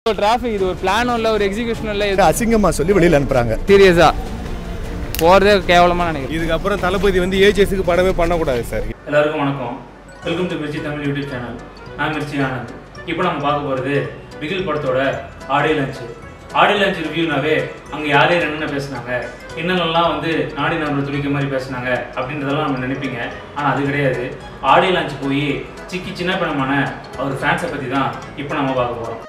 traffic இது ஒரு பிளானும் இல்லை ஒரு எக்ஸிகியூஷனும் இல்லை அசிங்கமா சொல்லி வெளியில அனுப்புறாங்க சீரியஸா போகிறதே கேவலமாக நினைக்கிறேன் இதுக்கப்புறம் தளபதி வந்து ஏஜிஎஸ்க்கு படமே பண்ணக்கூடாது சார் எல்லாருக்கும் வணக்கம் welcome to Mirchi Tamil YouTube channel நான் மிர்ச்சி ஆனந்த் இப்போ நம்ம பார்க்க போகிறது பிகில் படத்தோட ஆடியோ லஞ்ச் ஆடியோ லஞ்ச் ரிவ்யூனாவே அங்கே யார் யார் என்னென்ன பேசுனாங்க என்னென்னலாம் வந்து நாடி நம்பர் துடிக்க மாதிரி பேசுனாங்க அப்படின்றதெல்லாம் நம்ம நினைப்பீங்க ஆனால் அது கிடையாது ஆடியோ லஞ்ச் போய் சிக்கி சின்ன பணமான அவர் ஃபேன்ஸை பற்றி தான் இப்போ நம்ம பார்க்க போகிறோம்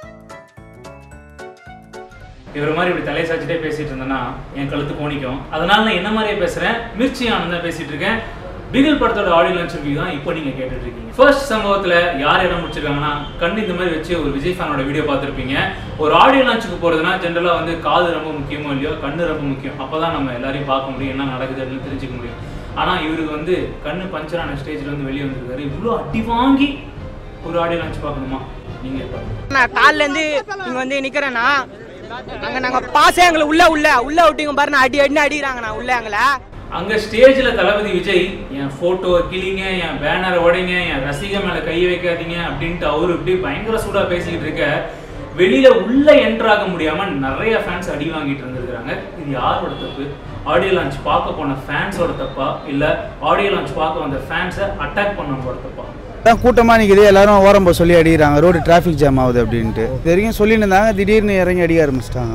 இவர் மாதிரி இப்படி தலையை சாச்சிட்டே பேசிட்டு இருந்தேன்னா என் கழுத்து கோணிக்கும் அதனால நான் என்ன மாதிரியே பேசுறேன் மிர்ச்சி ஆனந்தா பேசிட்டு இருக்கேன் பிகில் படத்தோட ஆடியோ லான்ச் ரிவ்யூ தான் இப்போ நீங்க கேட்டுட்டு இருக்கீங்க ஃபர்ஸ்ட் சம்பவத்துல யார் இடம் முடிச்சிருக்காங்கன்னா கண்ணு இந்த மாதிரி வச்சு ஒரு விஜய் ஃபேனோட வீடியோ பார்த்துருப்பீங்க ஒரு ஆடியோ லான்ச்சுக்கு போறதுனா ஜென்ரலா வந்து காது ரொம்ப முக்கியமோ இல்லையோ கண்ணு ரொம்ப முக்கியம் அப்பதான் நம்ம எல்லாரையும் பார்க்க முடியும் என்ன நடக்குது அப்படின்னு தெரிஞ்சுக்க முடியும் ஆனா இவருக்கு வந்து கண்ணு பஞ்சரான ஸ்டேஜ்ல வந்து வெளியே வந்திருக்காரு இவ்வளோ அடி வாங்கி ஒரு ஆடியோ லான்ச் பார்க்கணுமா நீங்க பாருங்க நான் கால்ல இருந்து இங்க வந்து நிக்கிறேன்னா அங்க நாங்க பாசே எங்களை உள்ள உள்ள உள்ள விட்டீங்க பாரு நான் அடி அடி அடிக்கிறாங்க நான் உள்ள எங்களை அங்க ஸ்டேஜ்ல தளபதி விஜய் என் போட்டோ கிளிங்க என் பேனரை உடைங்க என் ரசிக மேல கை வைக்காதீங்க அப்படின்ட்டு அவரு இப்படி பயங்கர சூடா பேசிக்கிட்டு இருக்க வெளியில உள்ள என்டர் ஆக முடியாம நிறைய ஃபேன்ஸ் அடி வாங்கிட்டு இருந்திருக்காங்க இது யாரோட தப்பு ஆடியோ லான்ச் பார்க்க போன ஃபேன்ஸோட தப்பா இல்ல ஆடியோ லான்ச் பார்க்க வந்த ஃபேன்ஸை அட்டாக் பண்ணவங்களோட தப்பா தான் கூட்டமாக நிற்கிது எல்லாரும் ஓரம் போக சொல்லி அடிக்கிறாங்க ரோடு டிராஃபிக் ஜாம் ஆகுது அப்படின்ட்டு இது வரைக்கும் சொல்லிட்டு இருந்தாங்க திடீர்னு இறங்கி அடிக்க ஆரம்பிச்சிட்டாங்க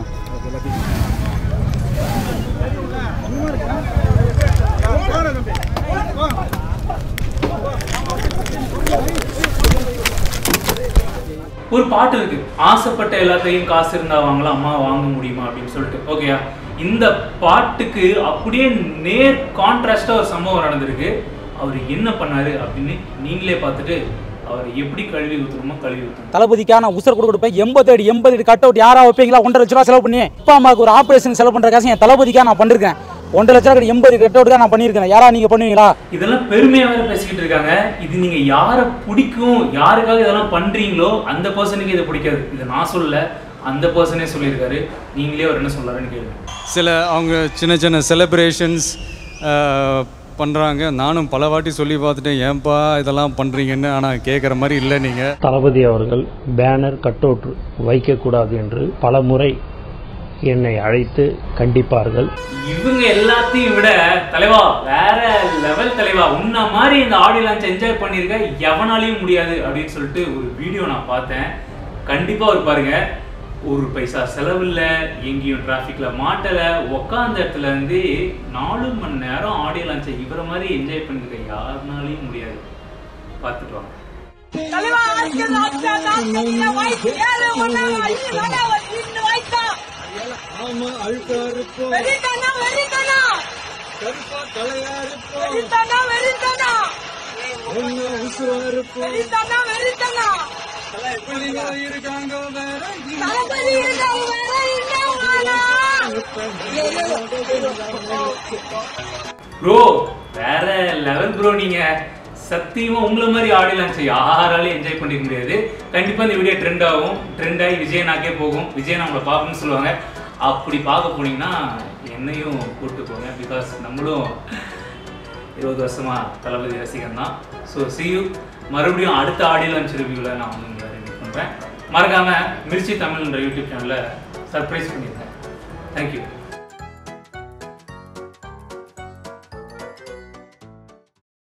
ஒரு பாட்டு இருக்கு ஆசைப்பட்ட எல்லாத்தையும் காசு இருந்தா வாங்கலாம் அம்மா வாங்க முடியுமா அப்படின்னு சொல்லிட்டு ஓகேயா இந்த பாட்டுக்கு அப்படியே நேர் கான்ட்ராஸ்டா ஒரு சம்பவம் நடந்திருக்கு அவர் என்ன பண்ணாரு அப்படின்னு நீங்களே பார்த்துட்டு அவர் எப்படி கழுவி ஊத்துறோமோ கழுவி ஊற்றணும் தளபதிக்காக நான் உசர் கூட கொடுப்பேன் எண்பது அடி எண்பது அடி கட் அவுட் யாரா வைப்பீங்களா ஒன்றரை லட்ச ரூபா செலவு பண்ணி அப்பா அம்மாவுக்கு ஒரு ஆபரேஷன் செலவு பண்ற காசு என் தளபதிக்காக நான் பண்ணிருக்கேன் ஒன்றரை லட்ச ரூபா எண்பது கட் அவுட்டுக்காக நான் பண்ணியிருக்கேன் யாரா நீங்க பண்ணுவீங்களா இதெல்லாம் பெருமையா வேற பேசிக்கிட்டு இருக்காங்க இது நீங்க யாரை பிடிக்கும் யாருக்காக இதெல்லாம் பண்றீங்களோ அந்த பர்சனுக்கு இது பிடிக்காது இது நான் சொல்லல அந்த பர்சனே சொல்லியிருக்காரு நீங்களே அவர் என்ன சொல்றாருன்னு கேளுங்க சில அவங்க சின்ன சின்ன செலிப்ரேஷன்ஸ் பண்ணுறாங்க நானும் பல வாட்டி சொல்லி பார்த்துட்டேன் ஏன்பா இதெல்லாம் பண்ணுறீங்கன்னு ஆனால் கேட்குற மாதிரி இல்லை நீங்கள் தளபதி அவர்கள் பேனர் கட் அவுட் வைக்கக்கூடாது என்று பல முறை என்னை அழைத்து கண்டிப்பார்கள் இவங்க எல்லாத்தையும் விட தலைவா வேற லெவல் தலைவா உன்ன மாதிரி இந்த ஆடியோ லான்ச் என்ஜாய் பண்ணியிருக்க எவனாலையும் முடியாது அப்படின்னு சொல்லிட்டு ஒரு வீடியோ நான் பார்த்தேன் கண்டிப்பா ஒரு பாருங்க ஒரு பைசா செலவில்ல எங்கேயும் டிராஃபிக்ல மாட்டல உக்காந்த இடத்துல இருந்து நாலு மணி நேரம் ஆடியோ லான்ச்சை இவரை மாதிரி என்ஜாய் பண்ணிருக்க யாருனாலையும் முடியாது பார்த்துட்டு வாங்க தலைவா ஆட்கள் ஆட்கள் ஆட்கள் வாய்ப்பு ஏழு மணி நேரம் இந்த வாய்ப்பா வெறித்தனா வெறித்தனா வெறித்தனா வெறித்தனா வெறித்தனா வெறித்தனா தளபதி இருக்காங்க வேற ப்ரோ வேற லெவல் ப்ரோ நீங்க சத்தியமா உங்களை மாதிரி ஆடியோ லான்ச் யாராலையும் என்ஜாய் பண்ணிக்க முடியாது கண்டிப்பா இந்த வீடியோ ட்ரெண்ட் ஆகும் ட்ரெண்ட் ஆகி விஜய் நாக்கே போகும் விஜய் நம்மளை பார்க்கணும்னு சொல்லுவாங்க அப்படி பார்க்க போனீங்கன்னா என்னையும் கூப்பிட்டு போங்க பிகாஸ் நம்மளும் இருபது வருஷமா தளபதி ரசிகன் தான் ஸோ சியூ மறுபடியும் அடுத்த ஆடியோ லான்ச் ரிவ்யூவில் நான் வந்து உங்களை மீட் பண்ணுறேன் மறக்காம மிர்ச்சி தமிழ்ன்ற யூடியூப் சேனலில் சர்ப்ரைஸ் பண்ணியிருக்கேன் தேங்க்யூ